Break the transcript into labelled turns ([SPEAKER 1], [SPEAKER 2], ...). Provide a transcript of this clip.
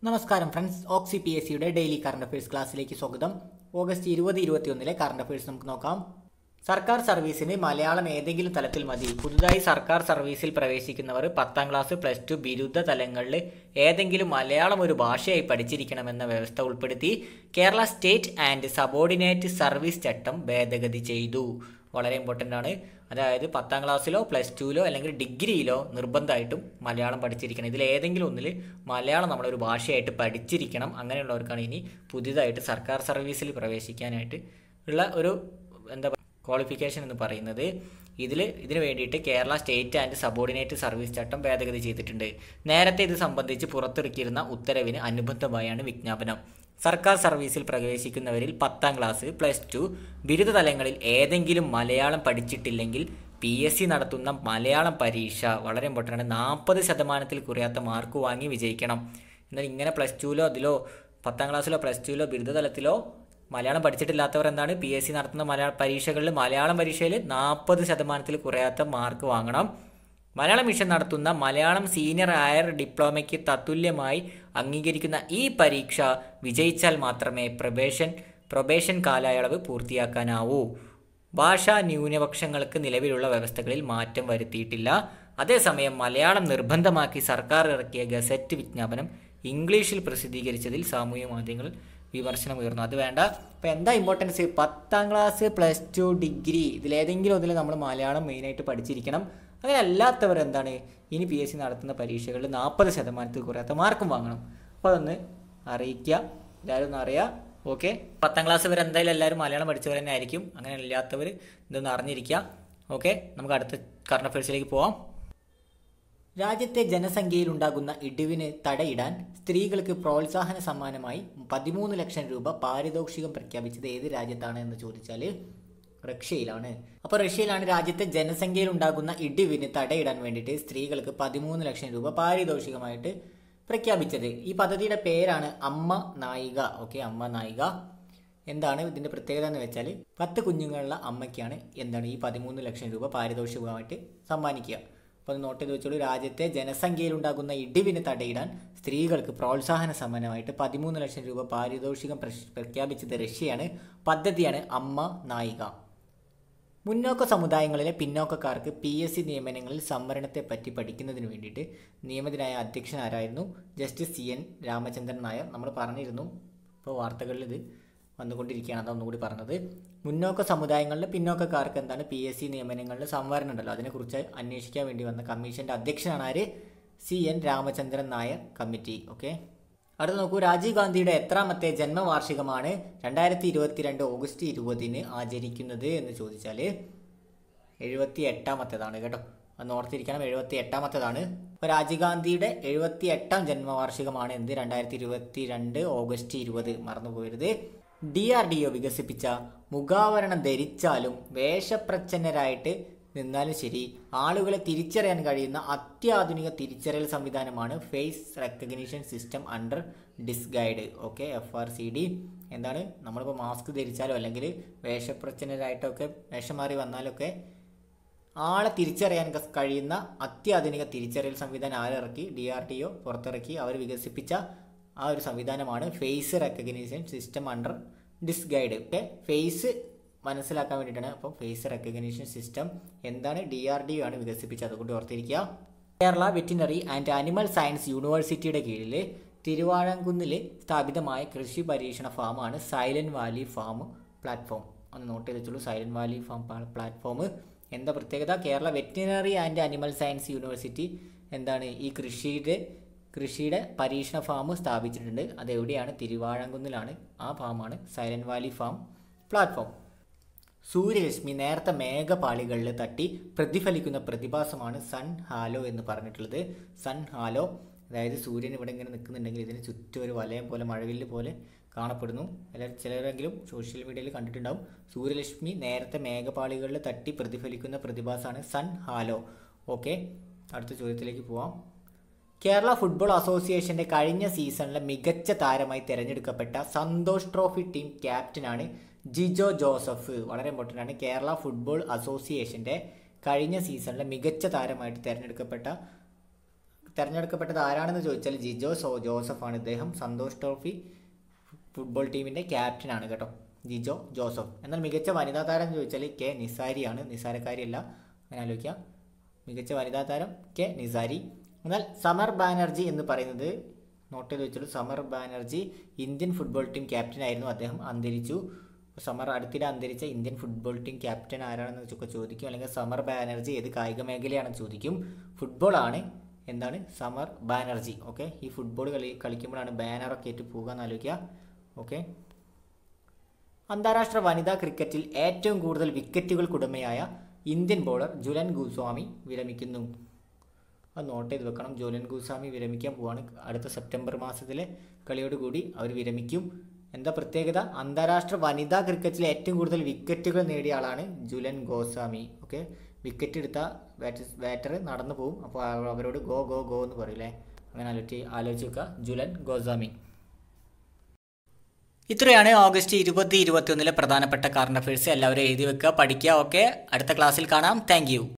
[SPEAKER 1] നമസ്കാരം friends Oxy P S സിയുടെ daily current affairs ക്ലാസ്സിലേക്ക് സ്വാഗതം ഓഗസ്റ്റ് ഇരുപത് ഇരുപത്തിയൊന്നിലെ കറണ്ട് അഫയേഴ്സ് നമുക്ക് നോക്കാം സർക്കാർ സർവീസിന് മലയാളം ഏതെങ്കിലും തലത്തിൽ മതി പുതുതായി സർക്കാർ സർവീസിൽ പ്രവേശിക്കുന്നവർ പത്താം ക്ലാസ് പ്ലസ് ടു ബിരുദ തലങ്ങളിൽ ഏതെങ്കിലും മലയാളം ഒരു ഭാഷയായി പഠിച്ചിരിക്കണമെന്ന വ്യവസ്ഥ ഉൾപ്പെടുത്തി Kerala state and subordinate service ചട്ടം ഭേദഗതി ചെയ്തു വളരെ ഇമ്പോർട്ടൻ്റ് ആണ് അതായത് പത്താം ക്ലാസ്സിലോ പ്ലസ് ടുവിലോ അല്ലെങ്കിൽ ഡിഗ്രിയിലോ നിർബന്ധമായിട്ടും മലയാളം പഠിച്ചിരിക്കണം ഇതിൽ ഏതെങ്കിലും ഒന്നിൽ മലയാളം നമ്മളൊരു ഭാഷയായിട്ട് പഠിച്ചിരിക്കണം അങ്ങനെയുള്ളവർക്കാണ് ഇനി പുതിയതായിട്ട് സർക്കാർ സർവീസിൽ പ്രവേശിക്കാനായിട്ട് ഉള്ള ഒരു എന്താ ക്വാളിഫിക്കേഷൻ എന്ന് പറയുന്നത് ഇതിൽ ഇതിനു വേണ്ടിയിട്ട് Kerala state and subordinate service ചട്ടം ഭേദഗതി ചെയ്തിട്ടുണ്ട് നേരത്തെ ഇത് സംബന്ധിച്ച് പുറത്തിറക്കിയിരുന്ന ഉത്തരവിന് അനുബന്ധമായാണ് വിജ്ഞാപനം സർക്കാർ സർവീസിൽ പ്രവേശിക്കുന്നവരിൽ പത്താം ക്ലാസ് പ്ലസ് ടു ബിരുദ തലങ്ങളിൽ ഏതെങ്കിലും മലയാളം പഠിച്ചിട്ടില്ലെങ്കിൽ പി എസ് സി നടത്തുന്ന മലയാളം പരീക്ഷ വളരെ ഇമ്പോർട്ടൻ്റ് ആണ് നാൽപ്പത് ശതമാനത്തിൽ കുറയാത്ത മാർക്ക് വാങ്ങി വിജയിക്കണം എന്നാൽ ഇങ്ങനെ പ്ലസ് ടുവിലോ അതിലോ പത്താം ക്ലാസ്സിലോ പ്ലസ് ടുവിലോ ബിരുദ തലത്തിലോ മലയാളം പഠിച്ചിട്ടില്ലാത്തവർ എന്താണ് പി എസ് സി നടത്തുന്ന മലയാള പരീക്ഷകളിൽ മലയാളം പരീക്ഷയിൽ നാൽപ്പത് ശതമാനത്തിൽ കുറയാത്ത മാർക്ക് വാങ്ങണം മലയാളം മിഷൻ നടത്തുന്ന മലയാളം സീനിയർ ഹയർ ഡിപ്ലോമയ്ക്ക് തത്തുല്യമായി അംഗീകരിക്കുന്ന ഈ പരീക്ഷ വിജയിച്ചാൽ മാത്രമേ പ്രൊബേഷൻ പ്രൊബേഷൻ കാലയളവ് പൂർത്തിയാക്കാനാവൂ ഭാഷാ ന്യൂനപക്ഷങ്ങൾക്ക് നിലവിലുള്ള വ്യവസ്ഥകളിൽ മാറ്റം വരുത്തിയിട്ടില്ല അതേസമയം മലയാളം നിർബന്ധമാക്കി സർക്കാർ ഇറക്കിയ ഗസറ്റ് വിജ്ഞാപനം ഇംഗ്ലീഷിൽ പ്രസിദ്ധീകരിച്ചതിൽ സാമൂഹ്യ മാധ്യമങ്ങൾ വിമർശനം ഉയർന്നു അത് വേണ്ട ഇപ്പം എന്താ ഇമ്പോർട്ടൻസ് പത്താം ക്ലാസ് പ്ലസ് ടു ഡിഗ്രി ഇതിലേതെങ്കിലും ഒന്നിൽ നമ്മൾ മലയാളം മെയിനായിട്ട് പഠിച്ചിരിക്കണം അങ്ങനെ അല്ലാത്തവർ എന്താണ് ഇനി പി എസ് സി നടത്തുന്ന പരീക്ഷകളിൽ നാൽപ്പത് ശതമാനത്തിൽ കുറയാത്ത മാർക്കും വാങ്ങണം അപ്പോൾ അതൊന്ന് അറിയിക്കുക എല്ലാവരും ഒന്ന് അറിയാം ഓക്കെ പത്താം ക്ലാസ് വരെ എന്തായാലും എല്ലാവരും മലയാളം പഠിച്ചവർ തന്നെ ആയിരിക്കും അങ്ങനെ അല്ലാത്തവർ ഇതൊന്ന് അറിഞ്ഞിരിക്കുക ഓക്കെ നമുക്ക് അടുത്ത കറണ്ട് അഫയേഴ്സിലേക്ക് പോവാം രാജ്യത്തെ ജനസംഖ്യയിലുണ്ടാകുന്ന ഇടിവിന് തടയിടാൻ സ്ത്രീകൾക്ക് പ്രോത്സാഹന സമ്മാനമായി പതിമൂന്ന് ലക്ഷം രൂപ പാരിതോഷികം പ്രഖ്യാപിച്ചത് ഏത് രാജ്യത്താണ് എന്ന് ചോദിച്ചാൽ റഷ്യയിലാണ് അപ്പോൾ റഷ്യയിലാണ് രാജ്യത്തെ ജനസംഖ്യയിൽ ഉണ്ടാകുന്ന ഇടിവിന് തടയിടാൻ വേണ്ടിയിട്ട് സ്ത്രീകൾക്ക് പതിമൂന്ന് ലക്ഷം രൂപ പാരിതോഷികമായിട്ട് പ്രഖ്യാപിച്ചത് ഈ പദ്ധതിയുടെ പേരാണ് അമ്മ നായിക ഓക്കെ അമ്മ നായിക എന്താണ് ഇതിന്റെ പ്രത്യേകത എന്ന് വെച്ചാൽ പത്ത് കുഞ്ഞുങ്ങളുള്ള അമ്മയ്ക്കാണ് എന്താണ് ഈ പതിമൂന്ന് ലക്ഷം രൂപ പാരിതോഷികമായിട്ട് സമ്മാനിക്കുക അപ്പോൾ നോട്ട് ചെയ്ത് വെച്ചോളൂ രാജ്യത്തെ ജനസംഖ്യയിൽ ഉണ്ടാകുന്ന ഇടിവിന് തടയിടാൻ സ്ത്രീകൾക്ക് പ്രോത്സാഹന സമ്മാനമായിട്ട് പതിമൂന്ന് ലക്ഷം രൂപ പാരിതോഷികം പ്രഖ്യാപിച്ചത് റഷ്യയാണ് പദ്ധതിയാണ് അമ്മ നായിക മുന്നോക്ക സമുദായങ്ങളിലെ പിന്നോക്കക്കാർക്ക് പി എസ് സി നിയമനങ്ങളിൽ സംവരണത്തെ പറ്റി പഠിക്കുന്നതിന് വേണ്ടിയിട്ട് നിയമിതനായ അധ്യക്ഷൻ ആരായിരുന്നു justice C N Ramachandran Nair നമ്മൾ പറഞ്ഞിരുന്നു ഇപ്പോൾ വാർത്തകളിൽ ഇത് വന്നുകൊണ്ടിരിക്കുകയാണ് അതൊന്നുകൂടി പറഞ്ഞത് മുന്നോക്ക സമുദായങ്ങളിലെ പിന്നോക്കക്കാർക്ക് എന്താണ് പി എസ് സി നിയമനങ്ങളിൽ സംവരണം ഉണ്ടല്ലോ അതിനെക്കുറിച്ച് അന്വേഷിക്കാൻ വേണ്ടി വന്ന കമ്മീഷൻ്റെ അധ്യക്ഷനാണ് ആര് C N Ramachandran Nair committee okay അടുത്ത നോക്കൂ രാജീവ് ഗാന്ധിയുടെ എത്രാമത്തെ ജന്മവാർഷികമാണ് രണ്ടായിരത്തി ഇരുപത്തിരണ്ട് ഓഗസ്റ്റ് ഇരുപതിന് ആചരിക്കുന്നത് എന്ന് ചോദിച്ചാൽ എഴുപത്തി എട്ടാമത്തേതാണ് കേട്ടോ അത് ഓർത്തിരിക്കണം എഴുപത്തി എട്ടാമത്തേതാണ് അപ്പോൾ രാജീവ് ഗാന്ധിയുടെ എഴുപത്തി എട്ടാം ജന്മവാർഷികമാണ് എന്ത് രണ്ടായിരത്തി ഇരുപത്തി രണ്ട് ഓഗസ്റ്റ് ഇരുപത് മറന്നു പോരുത് ഡി ആർ ഡി ഒ വികസിപ്പിച്ച മുഖാവരണം ധരിച്ചാലും വേഷപ്രച്ഛന്നരായിട്ട് നിന്നാലും ശരി ആളുകളെ തിരിച്ചറിയാൻ കഴിയുന്ന അത്യാധുനിക തിരിച്ചറിയൽ സംവിധാനമാണ് face recognition system under disguised okay F R C D എന്താണ് നമ്മളിപ്പോൾ മാസ്ക് ധരിച്ചാലോ അല്ലെങ്കിൽ വേഷപ്രച്ഛന്നരായിട്ടൊക്കെ വേഷം മാറി വന്നാലൊക്കെ ആളെ തിരിച്ചറിയാൻ കഴിയുന്ന അത്യാധുനിക തിരിച്ചറിയൽ സംവിധാനം ആരിറക്കി ഡി ആർ ടി ഒ പുറത്തിറക്കി അവർ വികസിപ്പിച്ച ആ ഒരു സംവിധാനമാണ് face recognition system under disguised okay face മനസ്സിലാക്കാൻ വേണ്ടിയിട്ടാണ് അപ്പോൾ ഫേസ് റെക്കഗ്നിഷൻ സിസ്റ്റം എന്താണ് ഡി ആർ ഡി ആണ് വികസിപ്പിച്ചത് അതുകൊണ്ട് ഓർത്തിരിക്കുക Kerala veterinary and animal science യൂണിവേഴ്സിറ്റിയുടെ കീഴിൽ തിരുവാഴംകുന്നിൽ സ്ഥാപിതമായ കൃഷി പരീക്ഷണ ഫാമാണ് സൈലന്റ് വാലി ഫാം പ്ലാറ്റ്ഫോം ഒന്ന് നോട്ട് ചെയ്ത് വെച്ചോളൂ സൈലന്റ് വാലി ഫാം പ്ലാറ്റ്ഫോം എന്താ പ്രത്യേകത Kerala veterinary and animal science university എന്താണ് ഈ കൃഷിയുടെ കൃഷിയുടെ പരീക്ഷണ ഫാം സ്ഥാപിച്ചിട്ടുണ്ട് അത് എവിടെയാണ് തിരുവാഴംകുന്നിലാണ് ആ ഫാമാണ് സൈലന്റ് വാലി ഫാം പ്ലാറ്റ്ഫോം സൂര്യരശ്മി നേരത്തെ മേഘപാളികളിൽ തട്ടി പ്രതിഫലിക്കുന്ന പ്രതിഭാസമാണ് സൺ ഹാലോ എന്ന് പറഞ്ഞിട്ടുള്ളത് സൺ ഹാലോ അതായത് സൂര്യൻ ഇവിടെ ഇങ്ങനെ നിൽക്കുന്നുണ്ടെങ്കിൽ ഇതിന് ചുറ്റും ഒരു വലയം പോലെ മഴവില്ല് പോലെ കാണപ്പെടുന്നു എല്ലാവരും ചിലരെങ്കിലും സോഷ്യൽ മീഡിയയിൽ കണ്ടിട്ടുണ്ടാവും സൂര്യരശ്മി നേരത്തെ മേഘപാളികളിൽ തട്ടി പ്രതിഫലിക്കുന്ന പ്രതിഭാസമാണ് സൺ ഹാലോ ഓക്കെ അടുത്ത ചോദ്യത്തിലേക്ക് പോവാം കേരള ഫുട്ബോൾ അസോസിയേഷന്റെ കഴിഞ്ഞ സീസണിലെ മികച്ച താരമായി തിരഞ്ഞെടുക്കപ്പെട്ട സന്തോഷ് ട്രോഫി ടീം ക്യാപ്റ്റനാണ് ജിജോ ജോസഫ് വളരെ ഇമ്പോർട്ടൻ്റ് ആണ് കേരള ഫുട്ബോൾ അസോസിയേഷന്റെ കഴിഞ്ഞ സീസണിലെ മികച്ച താരമായിട്ട് തിരഞ്ഞെടുക്കപ്പെട്ട തിരഞ്ഞെടുക്കപ്പെട്ടത് ആരാണെന്ന് ചോദിച്ചാൽ ജിജോ സോ ജോസഫാണ് ഇദ്ദേഹം സന്തോഷ് ട്രോഫി ഫുട്ബോൾ ടീമിൻ്റെ ക്യാപ്റ്റനാണ് കേട്ടോ ജിജോ ജോസഫ് എന്നാൽ മികച്ച വനിതാ താരം എന്ന് ചോദിച്ചാൽ കെ നിസാരിയാണ് നിസാരക്കാരിയല്ല അങ്ങനെ ആലോചിക്കുക മികച്ച വനിതാ താരം കെ നിസാരി എന്നാൽ സമർ ബാനർജി എന്ന് പറയുന്നത് നോട്ട് ചെയ്ത് വെച്ചുള്ളൂ Samar Banerjee Indian football team ക്യാപ്റ്റനായിരുന്നു അദ്ദേഹം അന്തരിച്ചു സമർ അടുത്തിടെ അന്തരിച്ച ഇന്ത്യൻ ഫുട്ബോൾ ടീം ക്യാപ്റ്റൻ ആരാണെന്ന് വെച്ചൊക്കെ ചോദിക്കും അല്ലെങ്കിൽ സമർ ബാനർജി ഏത് കായിക മേഖലയാണെന്ന് ചോദിക്കും ഫുട്ബോൾ ആണ് എന്താണ് സമർ ബാനർജി ഓക്കെ ഈ ഫുട്ബോൾ കളി കളിക്കുമ്പോഴാണ് ബാനറൊക്കെ ഏറ്റ് പോകുക എന്ന് ആലോചിക്കുക ഓക്കെ അന്താരാഷ്ട്ര വനിതാ ക്രിക്കറ്റിൽ ഏറ്റവും കൂടുതൽ വിക്കറ്റുകൾക്കുടമയായ ഇന്ത്യൻ ബോളർ ജുലൻ ഗോസ്വാമി വിരമിക്കുന്നു അത് നോട്ട് ചെയ്ത് വെക്കണം ജുലൻ ഗോസ്വാമി വിരമിക്കാൻ പോവാണ് അടുത്ത സെപ്റ്റംബർ മാസത്തിലെ കളിയോടുകൂടി അവർ വിരമിക്കും എന്താ പ്രത്യേകത അന്താരാഷ്ട്ര വനിതാ ക്രിക്കറ്റിൽ ഏറ്റവും കൂടുതൽ വിക്കറ്റുകൾ നേടിയ ആളാണ് ജുലൻ ഗോസ്വാമി ഓക്കെ വിക്കറ്റ് എടുത്ത ബാറ്റ് ബാറ്റർ നടന്നു പോകും അപ്പോൾ അവരോട് ഗോ ഗോ ഗോ എന്ന് പറയില്ലേ അങ്ങനെ ആലോചിച്ച് ആലോചിച്ച് വെക്കുക ജുലൻ ഗോസ്വാമി ഇത്രയാണ് ഓഗസ്റ്റ് ഇരുപത്തി ഇരുപത്തി ഒന്നിലെ പ്രധാനപ്പെട്ട കറണ്ട് അഫയേഴ്സ് എല്ലാവരും എഴുതി വെക്കുക പഠിക്കുക ഓക്കെ അടുത്ത ക്ലാസ്സിൽ കാണാം താങ്ക്